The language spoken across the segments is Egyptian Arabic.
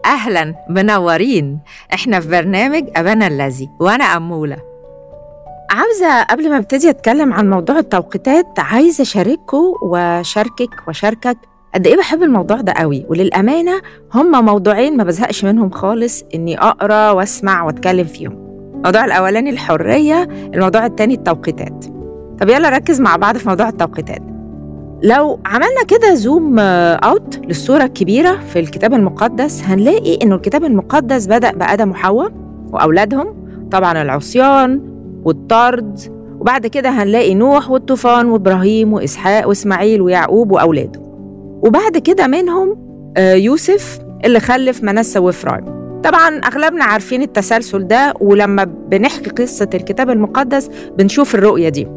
أهلا منورين احنا في برنامج أبانا الذي وأنا أمولة عاوزة قبل ما ابتدي أتكلم عن موضوع التوقيتات عايزة أشارككم وشاركك وشاركك قد إيه بحب الموضوع ده قوي وللأمانة هما موضوعين ما بزهقش منهم خالص إني أقرأ وأسمع وأتكلم فيهم الموضوع الأولاني الحرية الموضوع التاني التوقيتات طب يلا ركز مع بعض في موضوع التوقيتات لو عملنا كده زوم اوت للصورة الكبيرة في الكتاب المقدس هنلاقي إنه الكتاب المقدس بدأ بآدم وحواء وأولادهم طبعا العصيان والطرد وبعد كده هنلاقي نوح والطوفان وإبراهيم وإسحاق وإسماعيل ويعقوب وأولاده وبعد كده منهم يوسف اللي خلف منسى وإفرايم طبعا أغلبنا عارفين التسلسل ده ولما بنحكي قصة الكتاب المقدس بنشوف الرؤية دي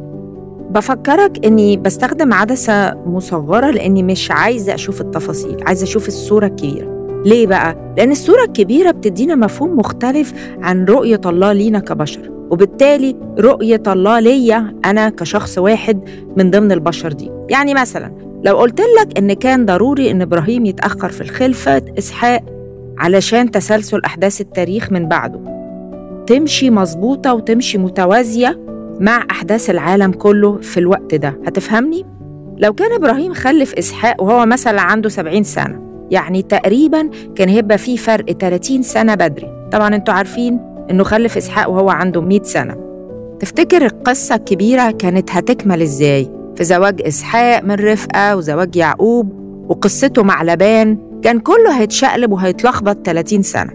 بفكرك اني بستخدم عدسه مصغره لاني مش عايزه اشوف التفاصيل عايزه اشوف الصوره الكبيره ليه بقى لان الصوره الكبيره بتدينا مفهوم مختلف عن رؤيه الله لينا كبشر وبالتالي رؤيه الله ليا انا كشخص واحد من ضمن البشر دي يعني مثلا لو قلت لك ان كان ضروري ان ابراهيم يتاخر في الخلفه اسحاق علشان تسلسل احداث التاريخ من بعده تمشي مظبوطه وتمشي متوازيه مع أحداث العالم كله في الوقت ده هتفهمني؟ لو كان إبراهيم خلف إسحاق وهو مثلا عنده 70 سنة يعني تقريبا كان هيبقى فيه فرق 30 سنة بدري طبعا انتوا عارفين انه خلف إسحاق وهو عنده 100 سنة تفتكر القصة الكبيرة كانت هتكمل ازاي؟ في زواج إسحاق من رفقة وزواج يعقوب وقصته مع لبان كان كله هيتشقلب وهيتلخبط 30 سنة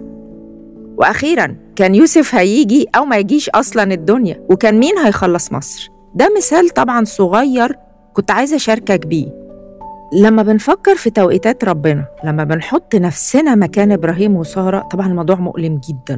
وأخيرا كان يوسف هيجي أو ما يجيش أصلا الدنيا وكان مين هيخلص مصر ده مثال طبعا صغير كنت عايزة أشاركك بيه لما بنفكر في توقيتات ربنا لما بنحط نفسنا مكان إبراهيم وسارة طبعا الموضوع مؤلم جدا